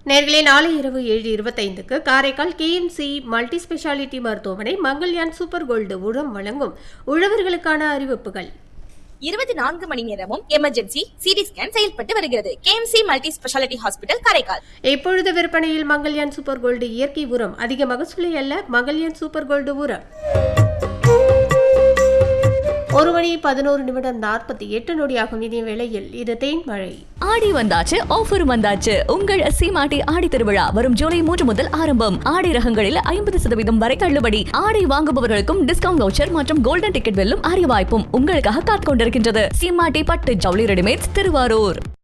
நேர்களே நாளை இரவு ஏழு இருபத்தைந்துக்கு காரைக்கால் கேஎம்சி மல்டி ஸ்பெஷாலிட்டி மருத்துவமனை மங்கள்யான் சூப்பர் கோல்டு உரம் வழங்கும் உழவர்களுக்கான அறிவிப்புகள் இருபத்தி நான்கு மணி நேரமும் எமர்ஜென்சி சிடி ஸ்கேன் செயல்பட்டு வருகிறது KMC multi speciality hospital Karaikal இப்பொழுது விற்பனையில் மங்கள்யான் சூப்பர் கோல்டு இயற்கை உரம் அதிக மகசூலை அல்ல மங்கள்யான் சூப்பர் கோல்டு உரம் ஒரு மணி பதினோரு நிமிடம் நாற்பத்தி எட்டு நொடியாகும் இனிய வேளையில் இது தேன் மழை ஆடி வந்தாச்சு ஆஃபரும் வந்தாச்சு உங்கள் சீமாட்டி ஆடி திருவிழா வரும் ஜூலை மூன்று முதல் ஆரம்பம் ஆடி ரகங்களில் ஐம்பது சதவீதம் வரை தள்ளுபடி ஆடை வாங்குபவர்களுக்கும் டிஸ்கவுண்ட் வவுச்சர் மற்றும் கோல்டன் டிக்கெட் வெல்லும் அரிய வாய்ப்பும் உங்களுக்காக காத்துக் கொண்டிருக்கின்றது சீமாட்டி பட்டு ஜவுளி ரெடிமேட்ஸ் திருவாரூர்